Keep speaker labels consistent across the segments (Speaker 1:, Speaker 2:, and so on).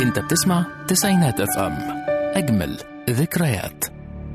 Speaker 1: انت بتسمع تسعينات اف ام اجمل ذكريات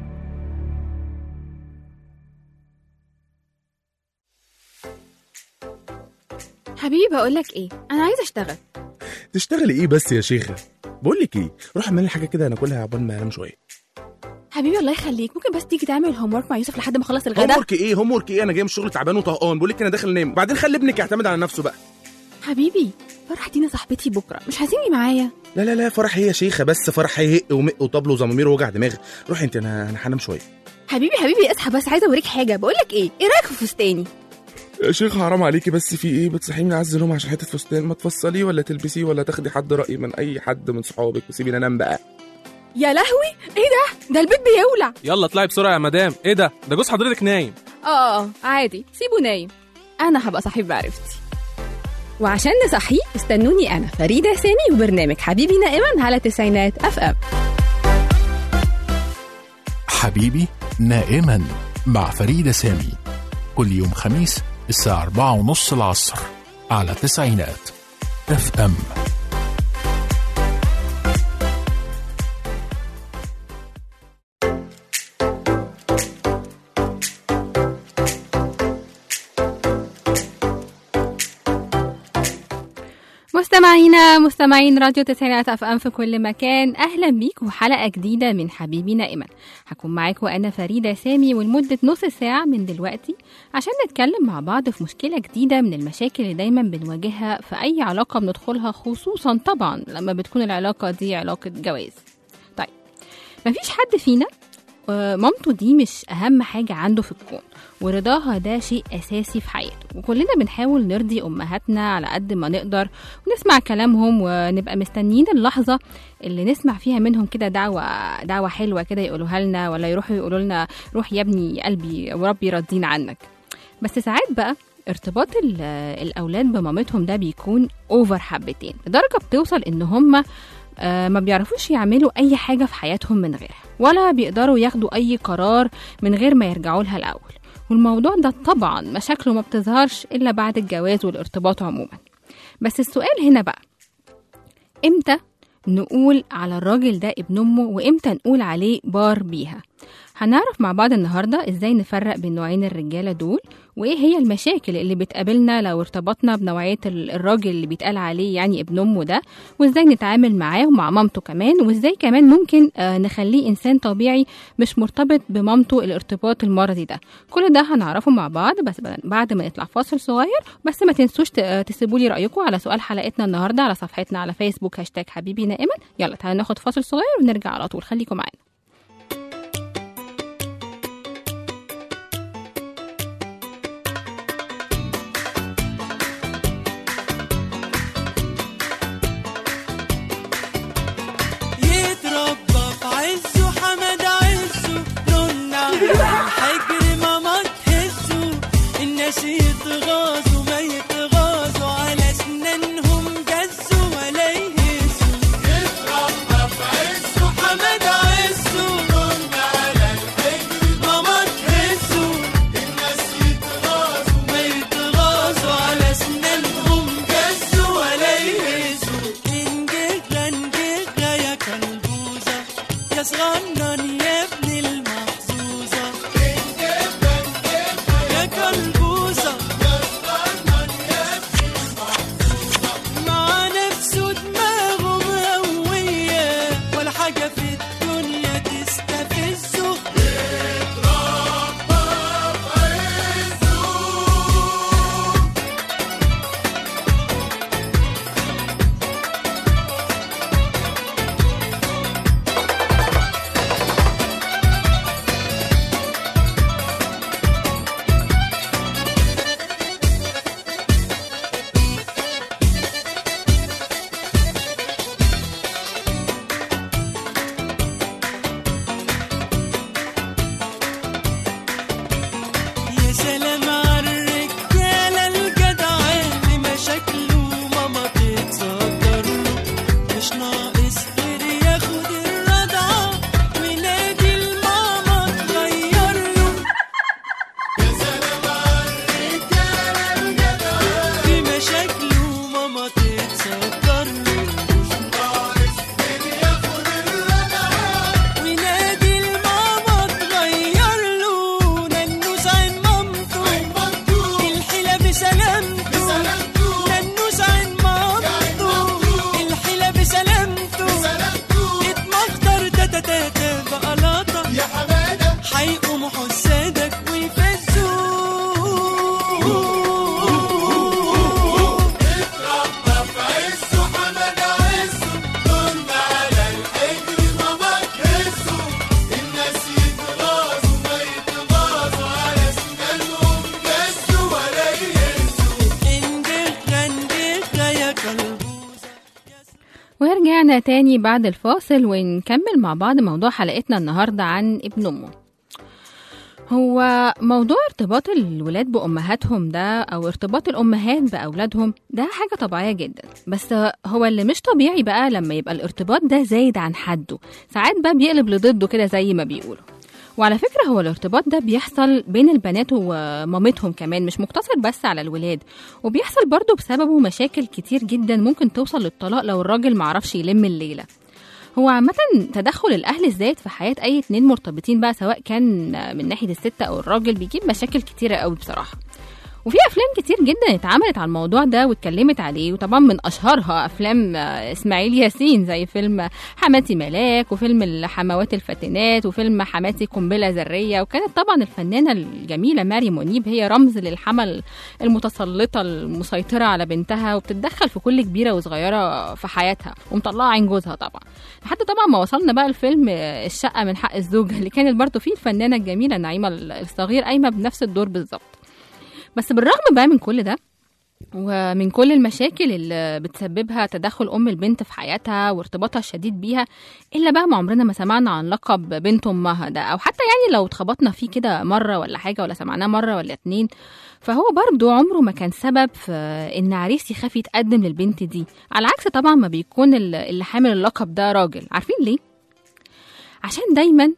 Speaker 2: حبيبي بقولك ايه انا عايزه اشتغل
Speaker 3: تشتغلي ايه بس يا شيخه بقول لك ايه روح اعمل لي حاجه كده ناكلها عقبال ما انام شويه
Speaker 2: حبيبي الله يخليك ممكن بس تيجي تعمل هوم ورك مع يوسف لحد ما اخلص
Speaker 3: هوم
Speaker 2: الغدا
Speaker 3: ورك ايه هوم ورك ايه انا جاي من الشغل تعبان وطهقان بقول لك انا داخل انام وبعدين خلي ابنك يعتمد على نفسه بقى
Speaker 2: حبيبي فرح دينا صاحبتي بكره مش هتيجي معايا
Speaker 3: لا لا لا فرح هي يا شيخه بس فرح هيهق ومق وطبل وزمامير ووجع دماغ روحي انت انا انا هنام شويه
Speaker 2: حبيبي حبيبي اصحى بس عايزه اوريك حاجه بقولك ايه ايه رايك في فستاني
Speaker 3: يا شيخ حرام عليكي بس في ايه بتصحيني عز نوم عشان حته فستان ما تفصليه ولا تلبسيه ولا تاخدي حد راي من اي حد من صحابك وسيبيني انام بقى
Speaker 2: يا لهوي ايه ده ده البيت بيولع
Speaker 4: يلا اطلعي بسرعه يا مدام ايه ده ده جوز حضرتك نايم
Speaker 2: اه اه عادي سيبه نايم انا هبقى صاحب معرفتي وعشان نصحيه استنوني انا فريده سامي وبرنامج حبيبي نائما على تسعينات اف ام
Speaker 1: حبيبي نائما مع فريدة سامي كل يوم خميس الساعة أربعة ونص العصر على تسعينات اف ام
Speaker 2: مستمعينا مستمعين راديو تسعينات اف ام في كل مكان اهلا بيكم وحلقه جديده من حبيبي نائما هكون معاكم انا فريده سامي ولمده نص ساعه من دلوقتي عشان نتكلم مع بعض في مشكله جديده من المشاكل اللي دايما بنواجهها في اي علاقه بندخلها خصوصا طبعا لما بتكون العلاقه دي علاقه جواز طيب مفيش حد فينا آه، مامته دي مش أهم حاجة عنده في الكون ورضاها ده شيء أساسي في حياته وكلنا بنحاول نرضي أمهاتنا على قد ما نقدر ونسمع كلامهم ونبقى مستنيين اللحظة اللي نسمع فيها منهم كده دعوة دعوة حلوة كده يقولوها لنا ولا يروحوا يقولوا لنا روح يا ابني قلبي وربي يرضينا عنك بس ساعات بقى ارتباط ال- الأولاد بمامتهم ده بيكون أوفر حبتين لدرجة بتوصل إن هما آه، ما بيعرفوش يعملوا أي حاجة في حياتهم من غيرها ولا بيقدروا ياخدوا أي قرار من غير ما يرجعوا لها الأول والموضوع ده طبعا مشاكله ما بتظهرش إلا بعد الجواز والارتباط عموما بس السؤال هنا بقى إمتى نقول على الراجل ده ابن أمه وإمتى نقول عليه بار بيها هنعرف مع بعض النهاردة إزاي نفرق بين نوعين الرجالة دول وإيه هي المشاكل اللي بتقابلنا لو ارتبطنا بنوعية ال- الراجل اللي بيتقال عليه يعني ابن أمه ده وإزاي نتعامل معاه ومع مامته كمان وإزاي كمان ممكن آه، نخليه إنسان طبيعي مش مرتبط بمامته الارتباط المرضي ده كل ده هنعرفه مع بعض بس بعد ما نطلع فاصل صغير بس ما تنسوش تسيبوا لي رأيكم على سؤال حلقتنا النهاردة على صفحتنا على فيسبوك هاشتاج حبيبي نائما يلا تعالوا ناخد فاصل صغير ونرجع على طول خليكم معانا
Speaker 5: يتربى في عزه حمد عزه رن حجر ماما تهزه الناس يتغاظوا ما يتغاظوا على اسنانهم جزوا ولا يهزوا يتربى في عزه حمد عزه رن على الحجر ماما تهزه الناس يتغاظوا ما يتغاظوا على اسنانهم جزوا ولا يهزوا انجغة انجغة يا كلبوزة يا صغنن يا ابن المحظوظة انجغة انجغة يا كلبوزة يا صغنن يا ابن المحظوظة مع نفسه دماغه مقوية ولا حاجة في الدنيا تستفزه اتربى في عزه
Speaker 2: ورجعنا تاني بعد الفاصل ونكمل مع بعض موضوع حلقتنا النهاردة عن ابن أمه هو موضوع ارتباط الولاد بأمهاتهم ده أو ارتباط الأمهات بأولادهم ده حاجة طبيعية جدا بس هو اللي مش طبيعي بقى لما يبقى الارتباط ده زايد عن حده ساعات بقى بيقلب لضده كده زي ما بيقولوا وعلى فكرة هو الارتباط ده بيحصل بين البنات ومامتهم كمان مش مقتصر بس على الولاد وبيحصل برضه بسببه مشاكل كتير جدا ممكن توصل للطلاق لو الراجل معرفش يلم الليلة هو عامة تدخل الأهل الزايد في حياة أي اتنين مرتبطين بقى سواء كان من ناحية الست أو الراجل بيجيب مشاكل كتيرة قوي بصراحة وفي افلام كتير جدا اتعملت على الموضوع ده واتكلمت عليه وطبعا من اشهرها افلام آه، اسماعيل ياسين زي فيلم حماتي ملاك وفيلم الحموات الفاتنات وفيلم حماتي قنبله ذريه وكانت طبعا الفنانه الجميله ماري منيب هي رمز للحمل المتسلطه المسيطره على بنتها وبتتدخل في كل كبيره وصغيره في حياتها ومطلعه عين جوزها طبعا لحد طبعا ما وصلنا بقى لفيلم آه، الشقه من حق الزوج اللي كانت برضه فيه الفنانه الجميله نعيمه الصغير قايمه بنفس الدور بالظبط بس بالرغم بقى من كل ده ومن كل المشاكل اللي بتسببها تدخل ام البنت في حياتها وارتباطها الشديد بيها الا بقى ما عمرنا ما سمعنا عن لقب بنت امها ده او حتى يعني لو اتخبطنا فيه كده مره ولا حاجه ولا سمعناه مره ولا اتنين فهو برضه عمره ما كان سبب في ان عريس يخاف يتقدم للبنت دي على عكس طبعا ما بيكون ال- اللي حامل اللقب ده راجل عارفين ليه عشان دايما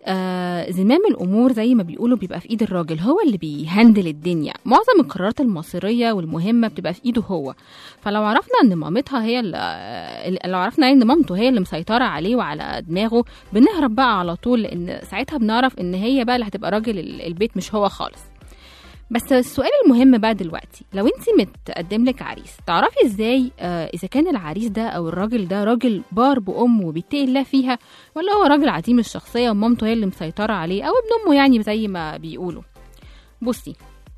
Speaker 2: آه زمام الامور زي ما بيقولوا بيبقى في ايد الراجل هو اللي بيهندل الدنيا معظم القرارات المصيريه والمهمه بتبقى في ايده هو فلو عرفنا ان مامتها هي اللي آه، لو عرفنا يعني ان مامته هي اللي مسيطره عليه وعلى دماغه بنهرب بقى على طول لان ساعتها بنعرف ان هي بقى اللي هتبقى راجل ال- البيت مش هو خالص بس السؤال المهم بقى دلوقتي لو انت متقدم لك عريس تعرفي ازاي آه اذا كان العريس ده او الراجل ده راجل بار بامه وبيتقي الله فيها ولا هو راجل عديم الشخصيه ومامته هي اللي مسيطره عليه او ابن امه يعني زي ما بيقولوا بصي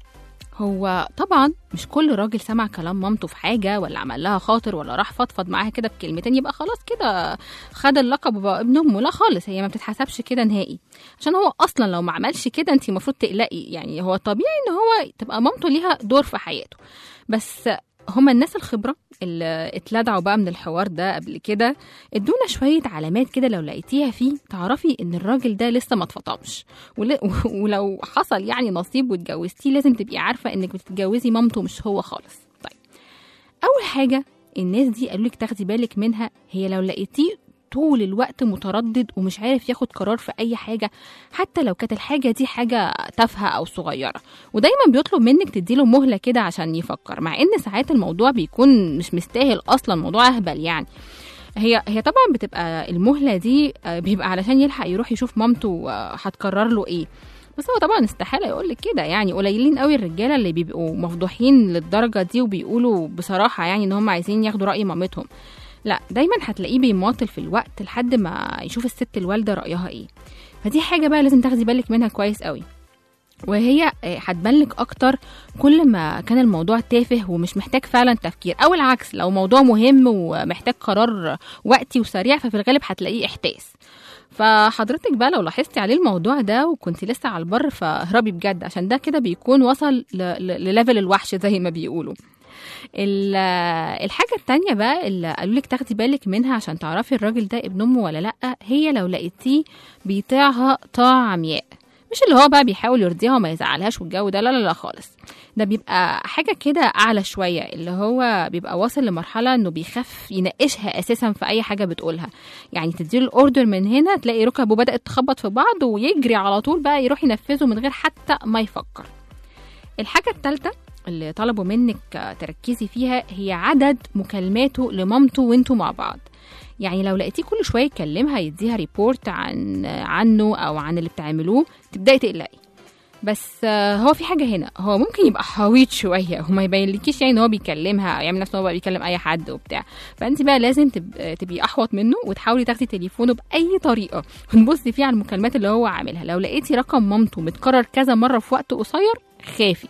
Speaker 2: هو طبعا مش كل راجل سمع كلام مامته في حاجه ولا عمل لها خاطر ولا راح فضفض معاها كده بكلمتين يبقى خلاص كده خد اللقب وبقى ابن امه لا خالص هي ما بتتحسبش كده نهائي عشان هو اصلا لو ما عملش كده انت المفروض تقلقي يعني هو طبيعي ان هو تبقى مامته ليها دور في حياته بس هما الناس الخبرة اللي اتلدعوا بقى من الحوار ده قبل كده ادونا شوية علامات كده لو لقيتيها فيه تعرفي ان الراجل ده لسه ما اتفطمش ول- ولو حصل يعني نصيب واتجوزتيه لازم تبقي عارفة انك بتتجوزي مامته مش هو خالص طيب اول حاجة الناس دي قالوا لك تاخدي بالك منها هي لو لقيتيه طول الوقت متردد ومش عارف ياخد قرار في اي حاجه حتى لو كانت الحاجه دي حاجه تافهه او صغيره ودايما بيطلب منك تديله مهله كده عشان يفكر مع ان ساعات الموضوع بيكون مش مستاهل اصلا موضوع اهبل يعني هي هي طبعا بتبقى المهله دي آه، بيبقى علشان يلحق يروح يشوف مامته آه، هتقرر له ايه بس هو طبعا استحاله يقول لك كده يعني قليلين قوي الرجاله اللي بيبقوا مفضوحين للدرجه دي وبيقولوا بصراحه يعني ان هم عايزين ياخدوا راي مامتهم لا دايما هتلاقيه بيماطل في الوقت لحد ما يشوف الست الوالده رايها ايه فدي حاجه بقى لازم تاخدي بالك منها كويس قوي وهي آه، هتبان لك اكتر كل ما كان الموضوع تافه ومش محتاج فعلا تفكير او العكس لو موضوع مهم ومحتاج قرار وقتي وسريع ففي الغالب هتلاقيه احتاس فحضرتك بقى لو لاحظتي عليه الموضوع ده وكنت لسه على البر فاهربي بجد عشان ده كده بيكون وصل ل- ل- لليفل الوحش زي ما بيقولوا ال- الحاجة التانية بقى اللي قالوا لك تاخدي بالك منها عشان تعرفي الراجل ده ابن امه ولا لأ هي لو لقيتيه بيطيعها طاعة عمياء مش اللي هو بقى بيحاول يرضيها وما يزعلهاش والجو ده لا لا لا خالص ده بيبقى حاجة كده أعلى شوية اللي هو بيبقى واصل لمرحلة إنه بيخاف يناقشها أساسا في أي حاجة بتقولها يعني تديله الأوردر من هنا تلاقي ركبه بدأت تخبط في بعض ويجري على طول بقى يروح ينفذه من غير حتى ما يفكر الحاجة التالتة اللي طلبوا منك تركزي فيها هي عدد مكالماته لمامته وانتوا مع بعض يعني لو لقيتيه كل شويه يكلمها يديها ريبورت عن عنه او عن اللي بتعملوه تبداي تقلقي بس آه، هو في حاجه هنا هو ممكن يبقى حويط شويه وما يبينلكيش يعني ان هو بيكلمها او يعمل نفسه ان هو بقى بيكلم اي حد وبتاع فانت بقى لازم تب... تبقي احوط منه وتحاولي تاخدي تليفونه باي طريقه وتبصي فيه على المكالمات اللي هو عاملها لو لقيتي رقم مامته متكرر كذا مره في وقت قصير خافي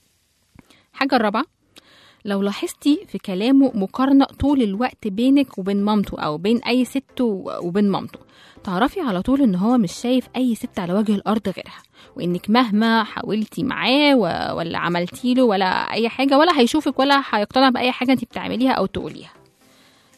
Speaker 2: الحاجه الرابعه لو لاحظتي في كلامه مقارنة طول الوقت بينك وبين مامته أو بين أي ست و- وبين مامته تعرفي على طول إن هو مش شايف أي ست على وجه الأرض غيرها وإنك مهما حاولتي معاه و- ولا عملتي له ولا أي حاجة ولا هيشوفك ولا هيقتنع بأي حاجة أنت بتعمليها أو تقوليها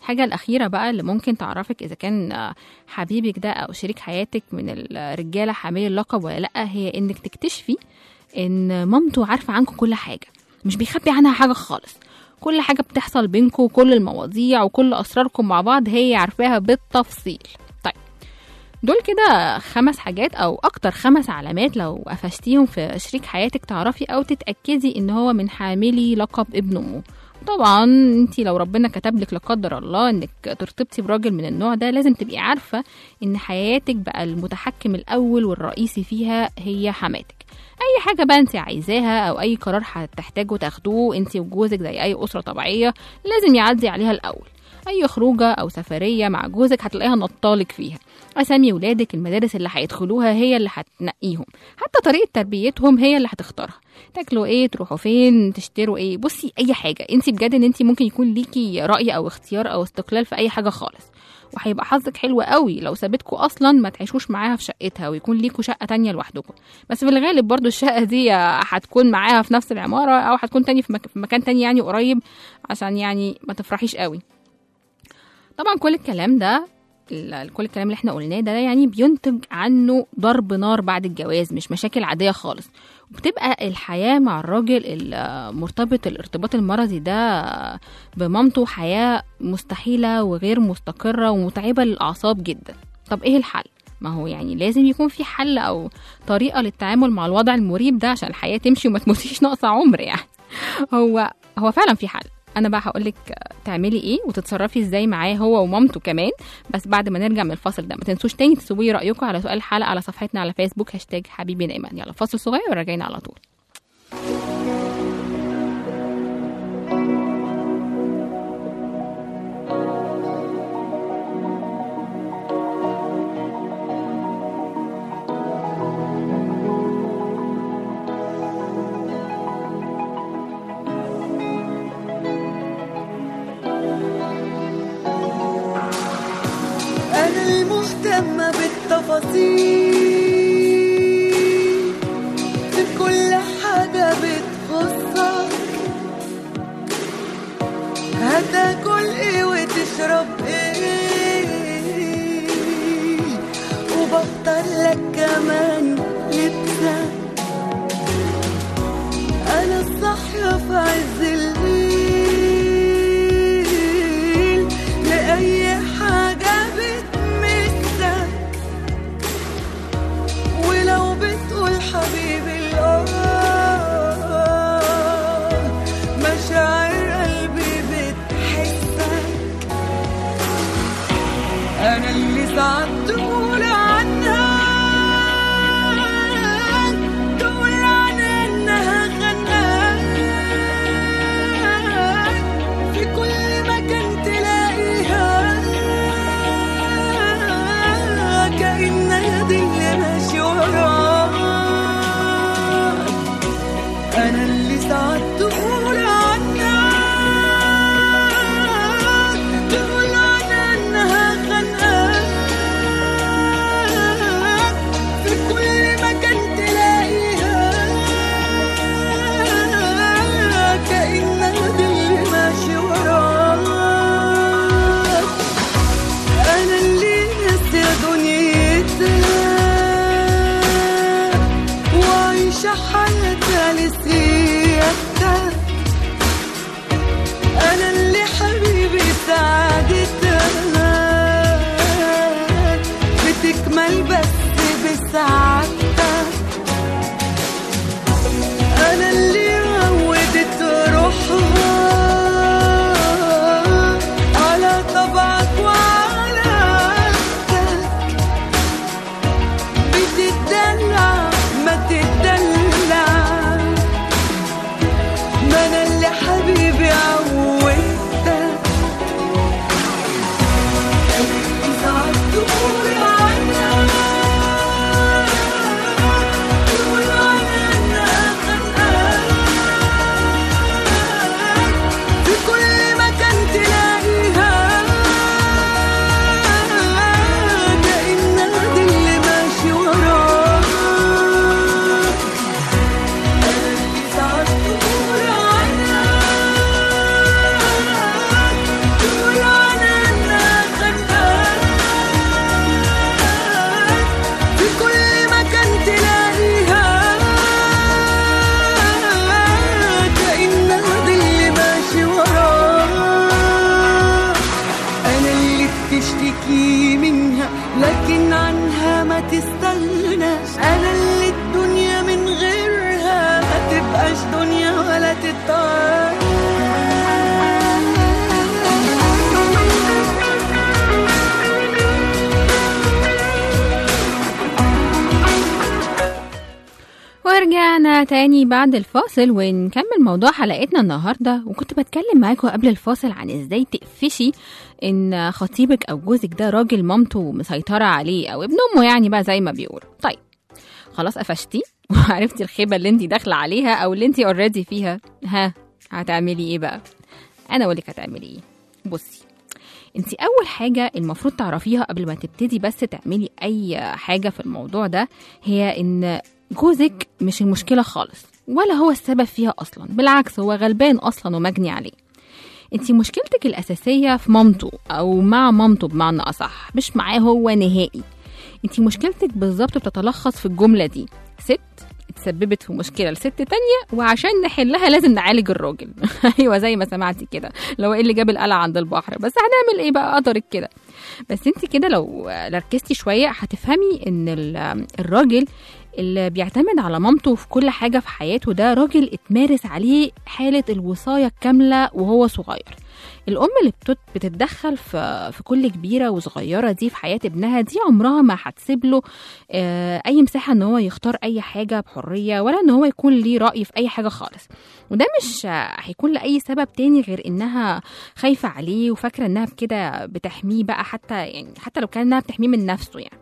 Speaker 2: الحاجة الأخيرة بقى اللي ممكن تعرفك إذا كان آه، حبيبك ده أو شريك حياتك من الرجالة حاملي اللقب ولا لأ هي إنك تكتشفي إن مامته عارفة عنكم كل حاجة مش بيخبي عنها حاجة خالص كل حاجة بتحصل بينكم كل المواضيع وكل أسراركم مع بعض هي عارفاها بالتفصيل طيب دول كده خمس حاجات أو أكتر خمس علامات لو قفشتيهم في شريك حياتك تعرفي أو تتأكدي إن هو من حاملي لقب ابن أمه طبعا انت لو ربنا كتب لك لا قدر الله انك ترتبطي براجل من النوع ده لازم تبقي عارفه ان حياتك بقى المتحكم الاول والرئيسي فيها هي حماتك اي حاجه بقى انت عايزاها او اي قرار هتحتاجوا تاخدوه انت وجوزك زي اي اسره طبيعيه لازم يعدي عليها الاول اي خروجه او سفريه مع جوزك هتلاقيها نطالك فيها اسامي ولادك المدارس اللي هيدخلوها هي اللي هتنقيهم حتى طريقه تربيتهم هي اللي هتختارها تاكلوا ايه تروحوا فين تشتروا ايه بصي اي حاجه انت بجد ان انت ممكن يكون ليكي راي او اختيار او استقلال في اي حاجه خالص وهيبقى حظك حلو قوي لو سابتكوا اصلا ما تعيشوش معاها في شقتها ويكون ليكوا شقه تانية لوحدكم بس في الغالب برضو الشقه دي هتكون معاها في نفس العماره او هتكون تاني في, مك... في مكان تاني يعني قريب عشان يعني ما تفرحيش قوي طبعا كل الكلام ده ال- كل الكلام اللي احنا قلناه ده يعني بينتج عنه ضرب نار بعد الجواز مش مشاكل عادية خالص وبتبقى الحياة مع الراجل المرتبط الارتباط المرضي ده بمامته حياة مستحيلة وغير مستقرة ومتعبة للأعصاب جدا طب ايه الحل؟ ما هو يعني لازم يكون في حل أو طريقة للتعامل مع الوضع المريب ده عشان الحياة تمشي وما تموتيش ناقصة عمر يعني هو هو فعلا في حل انا بقى هقولك تعملي ايه وتتصرفي ازاي معاه هو ومامته كمان بس بعد ما نرجع من الفاصل ده ما تنسوش تاني تسيبوا لي رايكم على سؤال الحلقه على صفحتنا على فيسبوك هاشتاج حبيبي نايما يلا فاصل صغير وراجعين على طول
Speaker 5: أنا المهتمة بالتفاصيل في كل حاجة بتخصك هتاكل ايه وتشرب ايه وبختار لك كمان لبسك أنا الصاحية في عز الليل لأي حاجة بتمسك ولو بتقول حبيبي الآه مشاعر قلبي بتحسك أنا اللي ساعات تقول عنها تقول عنها إنها خناك في كل مكان تلاقيها كأنها دي اللي ماشي وراك أنا اللي ساعات تقول عنها تقول عنها إنها خانقاك في كل مكان تلاقيها كأنها دي اللي ماشي وراك أنا اللي ناسية دنيتها وعايشة حياتها لسيادتها أنا اللي حبيبي سعادتها بتكمل بس بسعادتها أنا اللي عودت روحها على طبعك وعلى عادتك بتدلع ما تدلع ما أنا اللي حبيبي عودتك ساعات تقول عنها تقول عنها إنها خانقاك مين عنها ما تستغناش انا اللي الدنيا من غيرها ما تبقاش دنيا ولا تتعاش
Speaker 2: ورجعنا تاني بعد الفاصل ونكمل موضوع حلقتنا النهارده وكنت بتكلم معاكم قبل الفاصل عن ازاي تقفشي ان خطيبك او جوزك ده راجل مامته مسيطره عليه او ابن امه يعني بقى زي ما بيقولوا طيب خلاص قفشتي وعرفتي الخيبه اللي انت داخله عليها او اللي انت اوريدي فيها ها هتعملي ايه بقى انا اقول لك هتعملي ايه بصي انت اول حاجه المفروض تعرفيها قبل ما تبتدي بس تعملي اي حاجه في الموضوع ده هي ان جوزك مش المشكله خالص ولا هو السبب فيها اصلا بالعكس هو غلبان اصلا ومجني عليه انت مشكلتك الاساسيه في مامته او مع مامته بمعنى اصح مش معاه هو نهائي انت مشكلتك بالظبط بتتلخص في الجمله دي ست اتسببت في مشكله لست تانية وعشان نحلها لازم نعالج الراجل ايوه زي ما سمعتي كده لو ايه اللي جاب القلعه عند البحر بس هنعمل ايه بقى قدرك كده بس انت كده لو ركزتي شويه هتفهمي ان ال- الراجل اللي بيعتمد على مامته في كل حاجه في حياته ده راجل اتمارس عليه حاله الوصايه الكامله وهو صغير الام اللي بتت- بتتدخل في في كل كبيره وصغيره دي في حياه ابنها دي عمرها ما هتسيب له آه، اي مساحه ان هو يختار اي حاجه بحريه ولا ان هو يكون ليه راي في اي حاجه خالص وده مش آه، هيكون لاي سبب تاني غير انها خايفه عليه وفاكره انها بكده بتحميه بقى حتى يعني حتى لو كان انها بتحميه من نفسه يعني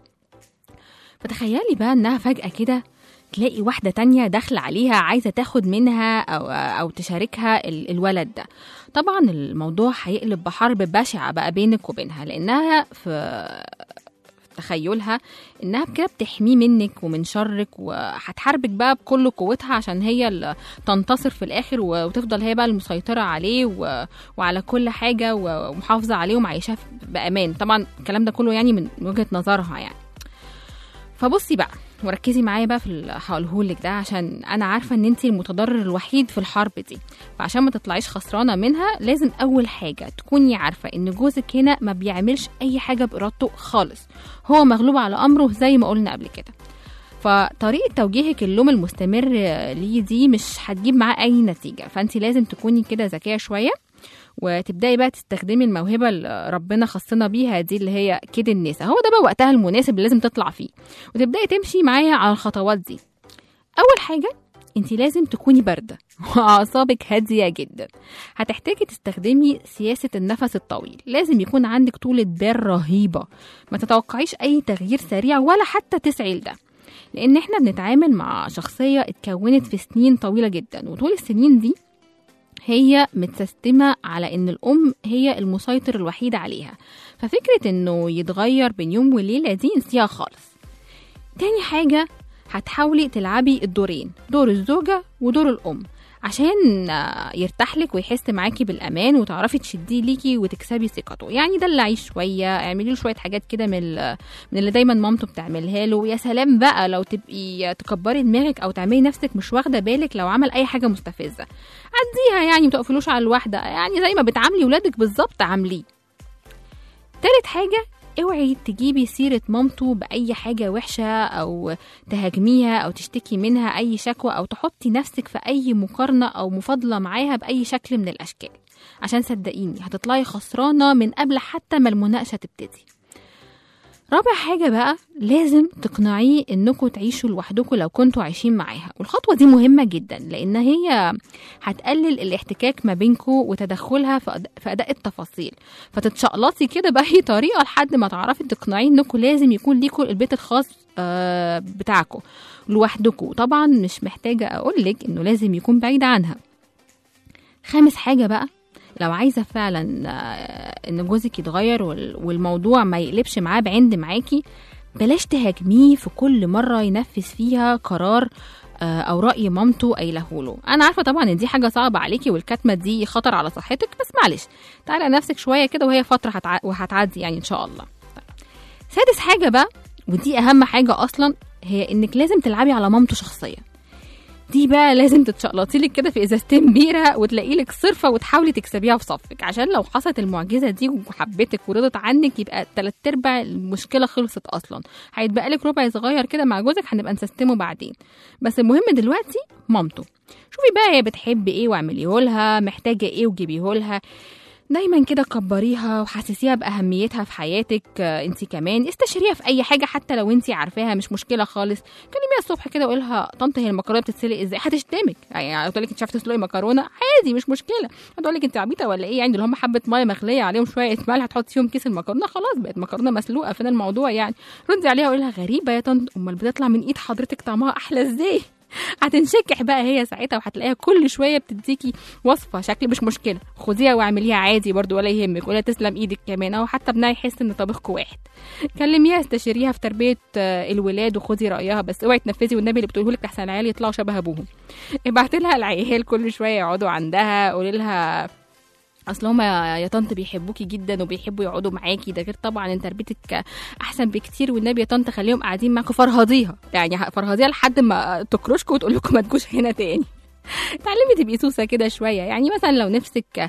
Speaker 2: فتخيلي بقى انها فجاه كده تلاقي واحدة تانية داخلة عليها عايزة تاخد منها أو, أو تشاركها ال- الولد ده طبعا الموضوع هيقلب بحرب بشعة بقى بينك وبينها لأنها في في تخيلها انها كده بتحميه منك ومن شرك وهتحاربك بقى بكل قوتها عشان هي اللي تنتصر في الاخر و- وتفضل هي بقى المسيطره عليه و... وعلى كل حاجه و- ومحافظه عليه ومعيشاه بامان طبعا الكلام ده كله يعني من وجهه نظرها يعني فبصي بقى وركزي معايا بقى في اللي هقولهولك ده عشان انا عارفه ان انت المتضرر الوحيد في الحرب دي فعشان ما تطلعيش خسرانه منها لازم اول حاجه تكوني عارفه ان جوزك هنا ما بيعملش اي حاجه بارادته خالص هو مغلوب على امره زي ما قلنا قبل كده فطريقه توجيهك اللوم المستمر ليه دي مش هتجيب معاه اي نتيجه فانت لازم تكوني كده ذكيه شويه وتبداي بقى تستخدمي الموهبه اللي ربنا خصنا بيها دي اللي هي كيد النساء هو ده بقى وقتها المناسب اللي لازم تطلع فيه وتبداي تمشي معايا على الخطوات دي اول حاجه انت لازم تكوني بارده واعصابك هاديه جدا هتحتاجي تستخدمي سياسه النفس الطويل لازم يكون عندك طولة بال رهيبه ما تتوقعيش اي تغيير سريع ولا حتى تسعي لده لان احنا بنتعامل مع شخصيه اتكونت في سنين طويله جدا وطول السنين دي هي متسستمة على إن الأم هي المسيطر الوحيد عليها ففكرة إنه يتغير بين يوم وليلة دي نسيها خالص تاني حاجة هتحاولي تلعبي الدورين دور الزوجة ودور الأم عشان آه، يرتاح لك ويحس معاكي بالامان وتعرفي تشديه ليكي وتكسبي ثقته يعني دلعيه شويه اعملي له شويه حاجات كده من ال- من اللي دايما مامته بتعملها له يا سلام بقى لو تبقي تكبري دماغك او تعملي نفسك مش واخده بالك لو عمل اي حاجه مستفزه عديها يعني متقفلوش على الواحده يعني زي ما بتعاملي ولادك بالظبط عامليه تالت حاجه اوعي تجيبي سيرة مامته بأي حاجة وحشة أو تهاجميها أو تشتكي منها أي شكوى أو تحطي نفسك في أي مقارنة أو مفاضلة معاها بأي شكل من الأشكال عشان صدقيني هتطلعي خسرانة من قبل حتى ما المناقشة تبتدي رابع حاجة بقى لازم تقنعيه انكم تعيشوا لوحدكم لو كنتوا عايشين معاها والخطوة دي مهمة جدا لان هي هتقلل الاحتكاك ما بينكم وتدخلها في أد- في اداء التفاصيل فتتشقلطي كده باي طريقة لحد ما تعرفي تقنعيه انكم لازم يكون ليكم البيت الخاص آه، بتاعكم لوحدكم طبعا مش محتاجة اقولك انه لازم يكون بعيد عنها خامس حاجة بقى لو عايزة فعلا آه، ان جوزك يتغير وال- والموضوع ما يقلبش معاه بعند معاكي بلاش تهاجميه في كل مرة ينفذ فيها قرار آه، او رأي مامته قايله له انا عارفة طبعا ان دي حاجة صعبة عليكي والكتمة دي خطر على صحتك بس معلش تعالى على نفسك شوية كده وهي فترة هتع... وهتعدي يعني ان شاء الله طيب. سادس حاجة بقى ودي اهم حاجة اصلا هي انك لازم تلعبي على مامته شخصيا دي بقى لازم تتشقلطي لك كده في ازازتين بيره وتلاقي لك صرفه وتحاولي تكسبيها في صفك عشان لو حصلت المعجزه دي وحبتك ورضت عنك يبقى تلات ارباع المشكله خلصت اصلا هيتبقى لك ربع صغير كده مع جوزك هنبقى نسستمه بعدين بس المهم دلوقتي مامته شوفي بقى هي بتحب ايه واعمليه لها محتاجه ايه وجيبيه لها دايما كده كبريها وحسسيها باهميتها في حياتك آه، انت كمان استشيريها في اي حاجه حتى لو انت عارفاها مش مشكله خالص كلميها الصبح كده وقولي لها طنط هي المكرونه بتتسلق ازاي هتشتمك يعني هتقول لك انت عارفه تسلقي مكرونه عادي مش مشكله هتقول لك انت عبيطه ولا ايه يعني دول هم حبه ميه مغليه عليهم شويه ملح هتحطي فيهم كيس المكرونه خلاص بقت مكرونه مسلوقه فين الموضوع يعني ردي عليها وقولي لها غريبه يا طنط امال بتطلع من ايد حضرتك طعمها احلى ازاي هتنشكح بقى هي ساعتها وهتلاقيها كل شويه بتديكي وصفه شكل مش مشكله خديها واعمليها عادي برضو ولا يهمك ولا تسلم ايدك كمان او حتى ابنها يحس ان طبخكم واحد كلميها استشيريها في تربيه آه، الولاد وخدي رايها بس اوعي تنفذي والنبي اللي بتقوله لك احسن العيال يطلعوا شبه ابوهم ابعتي لها العيال كل شويه يقعدوا عندها قولي لها اصل هما يا طنط بيحبوكي جدا وبيحبوا يقعدوا معاكي ده غير طبعا ان تربيتك احسن بكتير والنبي يا طنط خليهم قاعدين معاكوا فرهضيها يعني فرهضيها لحد ما تكرشكوا وتقول لكم ما تجوش هنا تاني اتعلمي تبقي سوسه كده شويه يعني مثلا لو نفسك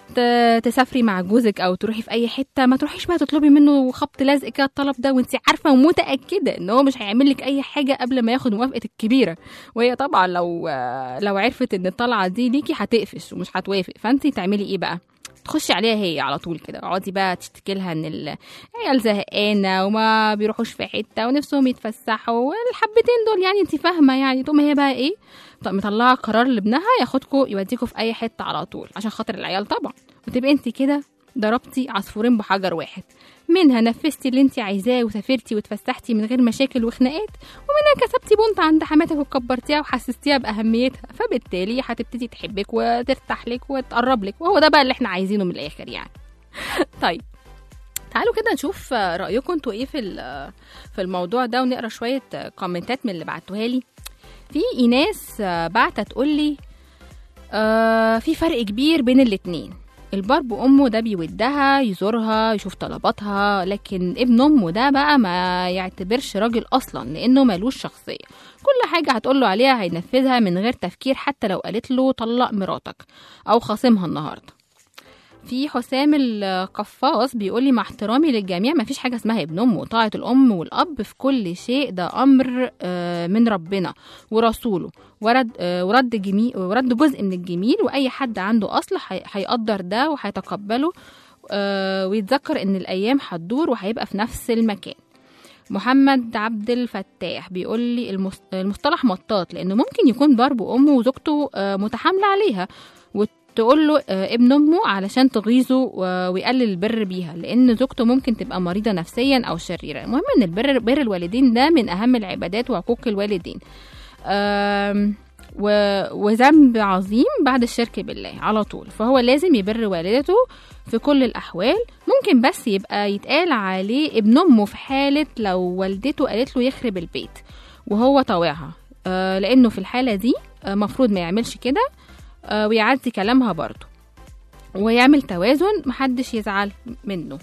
Speaker 2: ت- تسافري مع جوزك او تروحي في اي حته ما تروحيش بقى تطلبي منه خبط لزق كده الطلب ده وانت عارفه ومتاكده ان هو مش هيعمل لك اي حاجه قبل ما ياخد موافقه الكبيره وهي طبعا لو لو عرفت ان الطلعه دي ليكي هتقفش ومش هتوافق فانت تعملي ايه بقى تخشي عليها هي على طول كده اقعدي بقى تشتكي لها ان العيال زهقانه وما بيروحوش في حته ونفسهم يتفسحوا والحبتين دول يعني انت فاهمه يعني تقوم هي بقى ايه طب مطلعه قرار لابنها ياخدكوا يوديكوا في اي حته على طول عشان خاطر العيال طبعا وتبقي انت كده ضربتي عصفورين بحجر واحد منها نفذتي اللي انت عايزاه وسافرتي واتفسحتي من غير مشاكل وخناقات ومنها كسبتي بنت عند حماتك وكبرتيها وحسستيها باهميتها فبالتالي هتبتدي تحبك وترتاح لك وتقرب لك وهو ده بقى اللي احنا عايزينه من الاخر يعني طيب تعالوا كده نشوف رايكم انتوا ايه في ال- في الموضوع ده ونقرا شويه كومنتات من اللي بعتوها لي في ايناس بعتة تقول لي آه في فرق كبير بين الاتنين البار بأمه ده بيودها يزورها يشوف طلباتها لكن ابن أمه ده بقى ما يعتبرش راجل أصلا لأنه ملوش شخصية كل حاجة هتقوله عليها هينفذها من غير تفكير حتى لو قالت له طلق مراتك أو خاصمها النهاردة في حسام القفاص بيقول لي مع احترامي للجميع ما فيش حاجه اسمها ابن ام وطاعه الام والاب في كل شيء ده امر آه، من ربنا ورسوله ورد آه، ورد جميل ورد جزء من الجميل واي حد عنده اصل هي- هيقدر ده وهيتقبله آه، ويتذكر ان الايام هتدور وهيبقى في نفس المكان محمد عبد الفتاح بيقول لي المص- المصطلح مطاط لانه ممكن يكون ضرب امه وزوجته آه، متحامله عليها وتقول له آه، ابن امه علشان تغيظه و- ويقلل البر بيها لان زوجته ممكن تبقى مريضه نفسيا او شريره المهم ان البر بر الوالدين ده من اهم العبادات وحقوق الوالدين آم، و- وذنب عظيم بعد الشرك بالله على طول فهو لازم يبر والدته في كل الأحوال ممكن بس يبقى يتقال عليه ابن أمه في حالة لو والدته قالت له يخرب البيت وهو طاوعها آه لأنه في الحالة دي آه مفروض ما يعملش كده آه ويعدي كلامها برضه ويعمل توازن محدش يزعل منه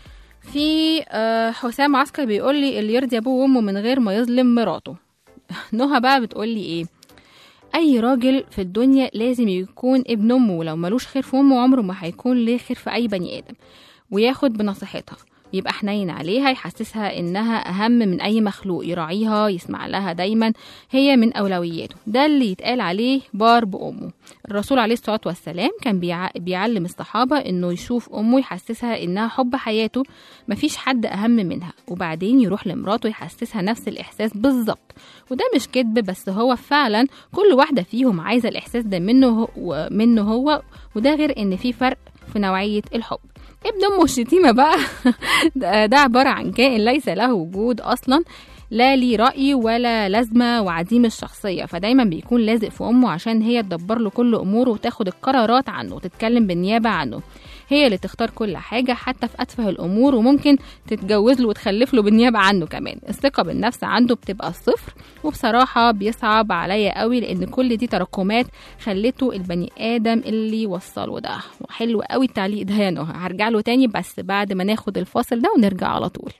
Speaker 2: في آه حسام عسكر بيقول لي اللي يرضي ابوه وامه من غير ما يظلم مراته نهى بقى بتقول لي ايه اي راجل في الدنيا لازم يكون ابن امه ولو ملوش خير في امه عمره ما هيكون ليه خير في اي بني ادم وياخد بنصيحتها يبقى حنين عليها يحسسها انها اهم من اي مخلوق يراعيها يسمع لها دايما هي من اولوياته ده اللي يتقال عليه بار بامه الرسول عليه الصلاه والسلام كان بيع... بيعلم الصحابه انه يشوف امه يحسسها انها حب حياته مفيش حد اهم منها وبعدين يروح لمراته يحسسها نفس الاحساس بالظبط وده مش كذب بس هو فعلا كل واحده فيهم عايزه الاحساس ده منه هو منه هو وده غير ان في فرق في نوعيه الحب ابن امه الشتيمه بقى ده ده عباره عن كائن ليس له وجود اصلا لا ليه رأي ولا لازمة وعديم الشخصية فدايما بيكون لازق في أمه عشان هي تدبر له كل أموره وتاخد القرارات عنه وتتكلم بالنيابة عنه هي اللي تختار كل حاجة حتى في أتفه الأمور وممكن تتجوز له وتخلف له بالنيابة عنه كمان الثقة بالنفس عنده بتبقى الصفر وبصراحة بيصعب عليا قوي لأن كل دي تراكمات خلته البني آدم اللي وصله ده وحلو قوي التعليق ده يا نهى هرجع له تاني بس بعد ما ناخد الفاصل ده ونرجع على طول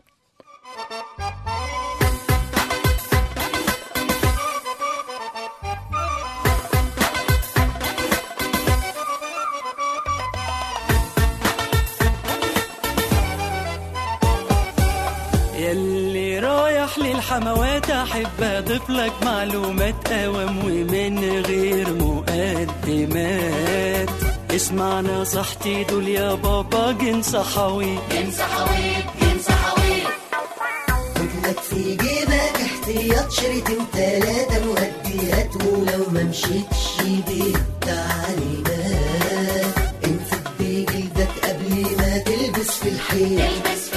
Speaker 6: رايح للحموات احب اضيف لك معلومات اوام ومن غير مقدمات اسمع نصيحتي دول يا بابا جنس حوي
Speaker 7: خدلك في جيبك احتياط شريط وتلاتة مهديات ولو ما مشيتش بالتعليمات انفد بجلدك قبل ما تلبس في الحيط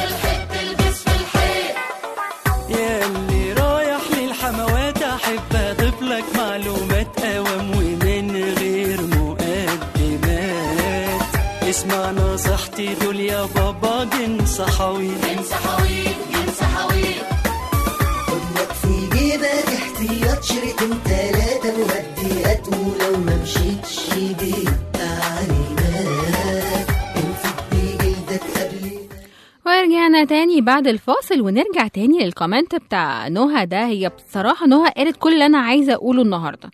Speaker 6: يا اللي رايح للحموات احب اضيف لك معلومات اوام ومن غير مقدمات اسمع نصيحتي دول يا بابا جنس حوي
Speaker 7: خدلك في جيبك احتياط شريط وتلاتة مهديات ولو ما مشيتش بالتعليمات انفد بجلدك قبل ما
Speaker 2: ورجعنا تاني بعد الفاصل ونرجع تاني للكومنت بتاع نهى ده هي بصراحة نهى قالت كل اللي أنا عايزة أقوله النهاردة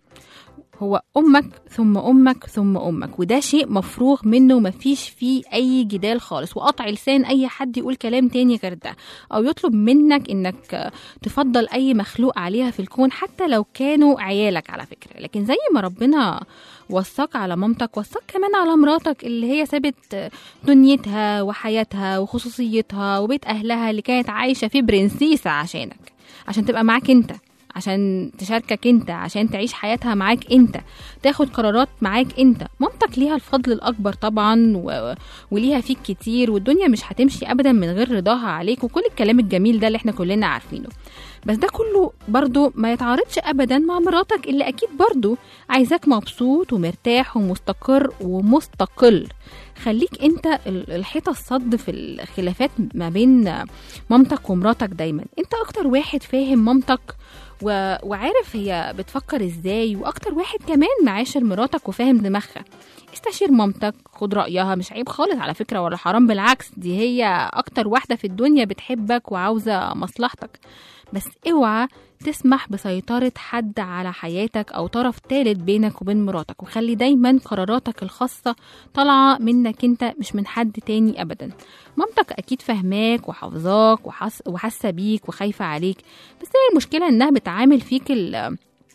Speaker 2: هو أمك ثم أمك ثم أمك وده شيء مفروغ منه ومفيش فيه أي جدال خالص وقطع لسان أي حد يقول كلام تاني غير ده أو يطلب منك إنك تفضل أي مخلوق عليها في الكون حتى لو كانوا عيالك على فكرة لكن زي ما ربنا وصاك على مامتك وصاك كمان على مراتك اللي هي سابت دنيتها وحياتها وخصوصيتها وبيت أهلها اللي كانت عايشة فيه برنسيسة عشانك عشان تبقى معاك انت عشان تشاركك انت عشان تعيش حياتها معاك انت تاخد قرارات معاك انت مامتك ليها الفضل الاكبر طبعا و... وليها فيك كتير والدنيا مش هتمشي ابدا من غير رضاها عليك وكل الكلام الجميل ده اللي احنا كلنا عارفينه بس ده كله برضو ما يتعارضش ابدا مع مراتك اللي اكيد برضو عايزاك مبسوط ومرتاح ومستقر ومستقل خليك انت ال- الحيطه الصد في الخلافات ما بين مامتك ومراتك دايما انت اكتر واحد فاهم مامتك و... وعارف هي بتفكر ازاي واكتر واحد كمان معاشر مراتك وفاهم دماغها استشير مامتك خد رأيها مش عيب خالص على فكرة ولا حرام بالعكس دي هي أكتر واحدة في الدنيا بتحبك وعاوزة مصلحتك بس اوعى تسمح بسيطرة حد على حياتك أو طرف تالت بينك وبين مراتك وخلي دايما قراراتك الخاصة طالعة منك انت مش من حد تاني أبدا مامتك أكيد فهماك وحافظاك وحس وحاسة بيك وخايفة عليك بس هي المشكلة إنها بتعامل فيك ال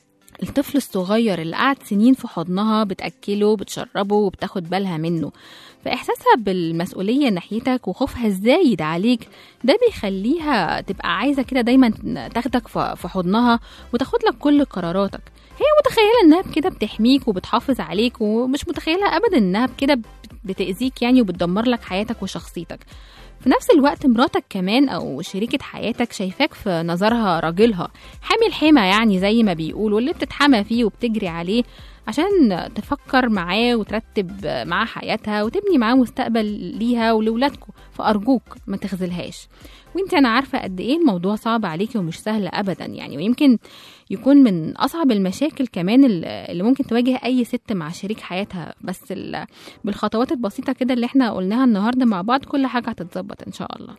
Speaker 2: الطفل الصغير اللي قعد سنين في حضنها بتأكله بتشربه وبتاخد بالها منه فإحساسها بالمسؤولية ناحيتك وخوفها الزايد عليك ده بيخليها تبقى عايزة كده دايما تاخدك ف- في حضنها وتاخد لك كل قراراتك هي متخيلة انها بكده بتحميك وبتحافظ عليك ومش متخيلة ابدا انها بكده بت- بتأذيك يعني وبتدمر لك حياتك وشخصيتك في نفس الوقت مراتك كمان او شريكة حياتك شايفاك في نظرها راجلها حامل حمى يعني زي ما بيقولوا اللي بتتحمى فيه وبتجري عليه عشان تفكر معاه وترتب معاه حياتها وتبني معاه مستقبل ليها ولولادكم فأرجوك ما تخذلهاش وانت انا عارفة قد ايه الموضوع صعب عليكي ومش سهل ابدا يعني ويمكن يكون من اصعب المشاكل كمان اللي اللي ممكن تواجه اي ست مع شريك حياتها بس ال- بالخطوات البسيطة كده اللي احنا قلناها النهاردة مع بعض كل حاجة هتتظبط ان شاء الله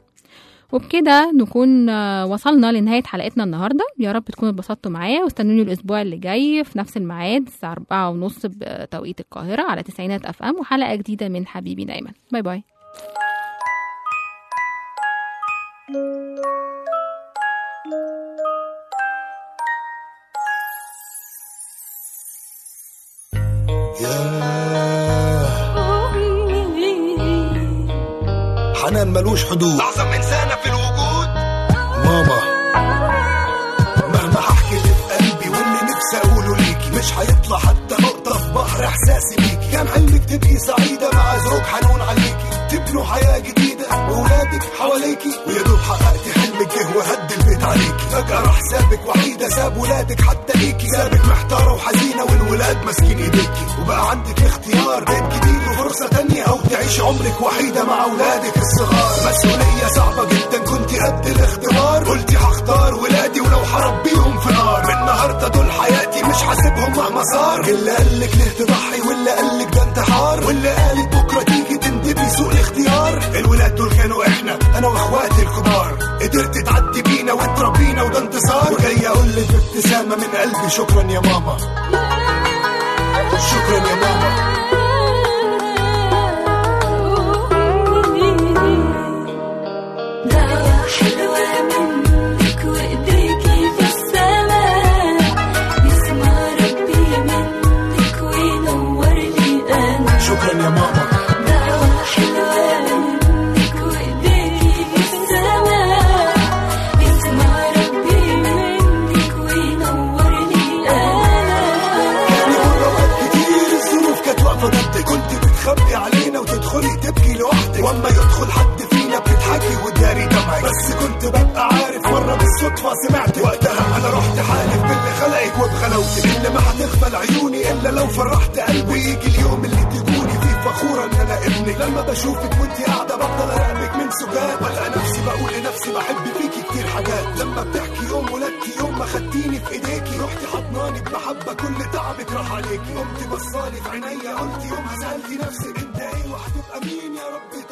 Speaker 2: وبكده نكون آه، وصلنا لنهاية حلقتنا النهاردة يا رب تكونوا اتبسطتوا معايا واستنوني الأسبوع اللي جاي في نفس الميعاد الساعة أربعة ونص بتوقيت القاهرة على تسعينات أف أم وحلقة جديدة من حبيبي دايما باي باي
Speaker 8: حنان ملوش حدود أعظم إنسانة في الوجود ماما مهما هحكي اللي في قلبي واللي نفسي أقوله ليكي مش هيطلع حتى نقطة في بحر إحساسي بيكي كان حلمك تبقي سعيدة مع زوج حنون عليكي تبنوا حياة جديدة وولادك حواليكي ويا دوب حققتي حلمك جه وهد البيت عليكي فجأة راح سابك وحيدة ساب ولادك حتى ليكي سابك محتارة وحزينة والولاد ماسكين ايديكي وبقى عندك اختيار بيت جديد وفرصة تانية أو تعيش عمرك وحيدة مع أولادك الصغار مسؤولية صعبة جدا كنت قد الاختبار قلتي هختار ولادي ولو هربيهم في نار من النهاردة دول حياتي مش حاسبهم مهما صار اللي قالك ليه تضحي واللي قالك ده انتحار واللي قالت بكرة تيجي تندبي سوء الاختيار الولاد دول كانوا احنا انا واخواتي الكبار قدرت تعدي بينا وتربينا وده انتصار وجاي اقول لك بابتسامة من قلبي شكرا يا ماما شكرا يا ماما
Speaker 5: دعوة حلوة منك وإيديك
Speaker 8: لا انا رحت حالف باللي خلقك وبغلاوتك اللي ما هتغفل عيوني الا لو فرحت قلبي يجي اليوم اللي تكوني فيه فخوره ان انا ابنك لما بشوفك وانت قاعده بفضل اراقبك من سكات بلقى نفسي بقول لنفسي بحب فيكي كتير حاجات لما بتحكي يوم ولدتي يوم ما خدتيني في ايديكي رحتي حضناني بمحبه كل تعبك راح عليكي قمتي بصالي في عينيا قلتي يوم سالتي نفسك انت ايه وهتبقى مين يا رب